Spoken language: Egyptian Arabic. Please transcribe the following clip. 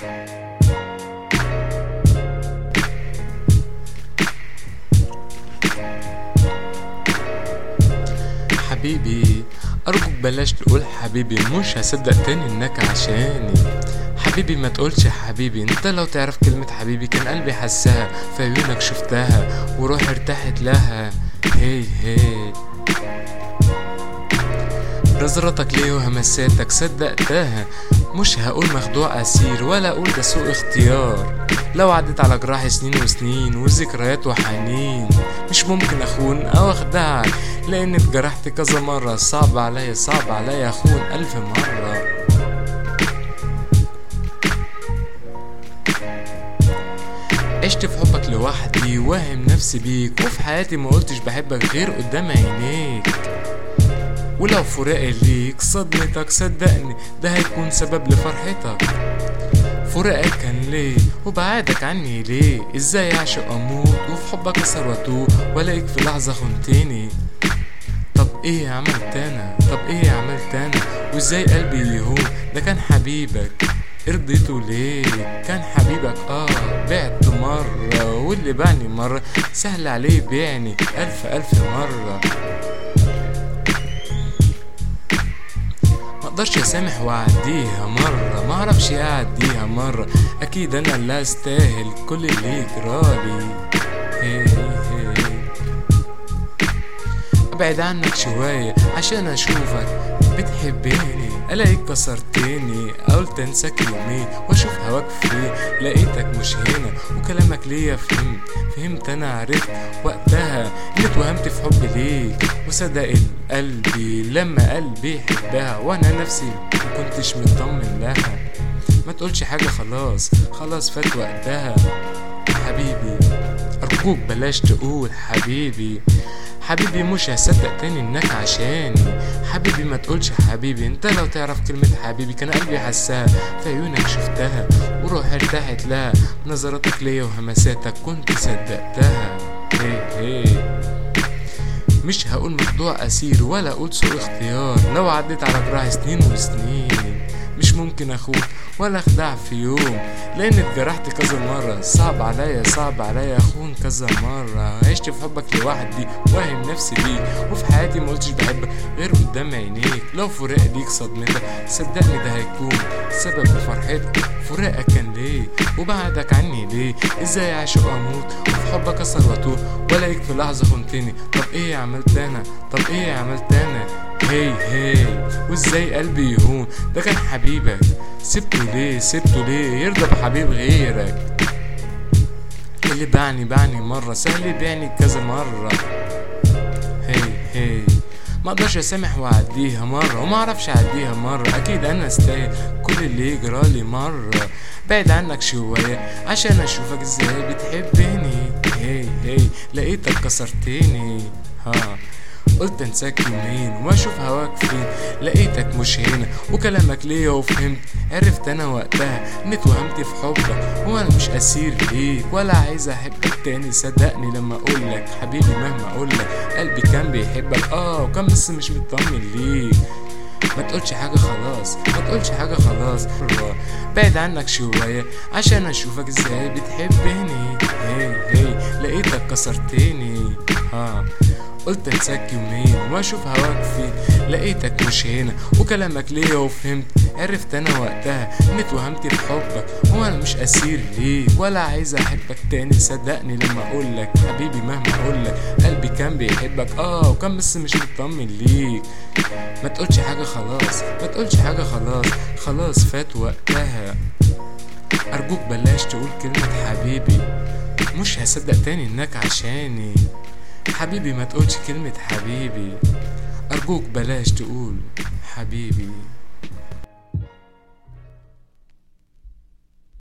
حبيبي أرجوك بلاش تقول حبيبي مش هصدق تاني إنك عشاني حبيبي ما تقولش حبيبي انت لو تعرف كلمة حبيبي كان قلبي حسها في عيونك شفتها وروحي ارتاحت لها هي هي نظرتك ليه وهمساتك صدقتها مش هقول مخدوع أسير ولا أقول ده سوء اختيار لو عدت على جراحي سنين وسنين وذكريات وحنين مش ممكن أخون أو أخدعك لأن اتجرحت كذا مرة صعب عليا صعب عليا أخون ألف مرة عشت في حبك لوحدي واهم نفسي بيك وفي حياتي ما قلتش بحبك غير قدام عينيك ولو فراقي ليك صدمتك صدقني ده هيكون سبب لفرحتك فراقك كان ليه وبعادك عني ليه ازاي اعشق اموت وفي حبك اسهر واتوه والاقيك في لحظه خنتني طب ايه عملت انا طب ايه عملت انا وازاي قلبي يهون ده كان حبيبك ارضيته ليه كان حبيبك اه بعت مرة واللي باعني مرة سهل عليه بيعني ألف ألف مرة مقدرش اسامح واعديها مرة معرفش اعديها مرة اكيد انا اللي استاهل كل اللي يجرالي هي هي ابعد عنك شوية عشان اشوفك بتحبني الاقيك كسرتني قلت انساك يومين واشوف هواك فين لقيتك مش هنا وكلامك ليا فهمت فهمت انا عرفت وقتها اني اتوهمت في حبي ليك وصدق قلبي لما قلبي يحبها وانا نفسي مكنتش مطمن لها ما تقولش حاجة خلاص خلاص فات وقتها حبيبي أرجوك بلاش تقول حبيبي حبيبي مش هصدق تاني انك عشاني حبيبي ما تقولش حبيبي انت لو تعرف كلمة حبيبي كان قلبي حسها في عيونك شفتها وروحي ارتاحت لها نظراتك ليا وهمساتك كنت صدقتها هي هي مش هقول مخدوع اسير ولا اقول سوء اختيار لو عديت على جراح سنين وسنين مش ممكن اخون ولا اخدع في يوم لان اتجرحت كذا مرة صعب عليا صعب عليا اخون كذا مرة عشت في حبك لوحدي واهم نفسي بيك وفي حياتي ما قلتش بحبك غير قدام عينيك لو فراق ليك صدمتك صدقني ده هيكون سبب لفرحتك فراقك كان ليه وبعدك عني ليه ازاي اعشق اموت وفي حبك اسهر واتوه والاقيك في لحظة خنتني طب ايه عملت انا طب ايه عملت انا هي هي وازاي قلبي يهون ده كان حبيبك سبته ليه سبته ليه يرضى بحبيب غيرك اللي باعني باعني مرة سهل يبيعني كذا مرة هي هي ما اقدرش اسامح واعديها مرة وما اعرفش اعديها مرة اكيد انا استاهل كل اللي يجرالي مرة بعد عنك شوية عشان اشوفك ازاي بتحبني هي هي لقيتك كسرتني ها قلت انساك يومين واشوف هواك فين لقيتك مش هنا وكلامك ليا وفهمت عرفت انا وقتها اني اتوهمت في حبك وانا مش اسير ليك ولا عايز احبك تاني صدقني لما اقولك حبيبي مهما اقولك قلبي كان بيحبك اه وكان بس مش مطمن ليك ما تقولش حاجة خلاص ما تقولش حاجة خلاص بعد عنك شوية عشان اشوفك ازاي بتحبني هي هي لقيتك كسرتني ها قلت انساك يومين واشوف هواك فين لقيتك مش هنا وكلامك ليا وفهمت عرفت انا وقتها اني اتوهمت في حبك وانا مش اسير ليك ولا عايز احبك تاني صدقني لما اقولك حبيبي مهما اقولك قلبي كان بيحبك اه وكان بس مش مطمن ليك ما تقولش حاجة خلاص ما تقولش حاجة خلاص خلاص فات وقتها ارجوك بلاش تقول كلمة حبيبي مش هصدق تاني انك عشاني حبيبي ما تقولش كلمة حبيبي أرجوك بلاش تقول حبيبي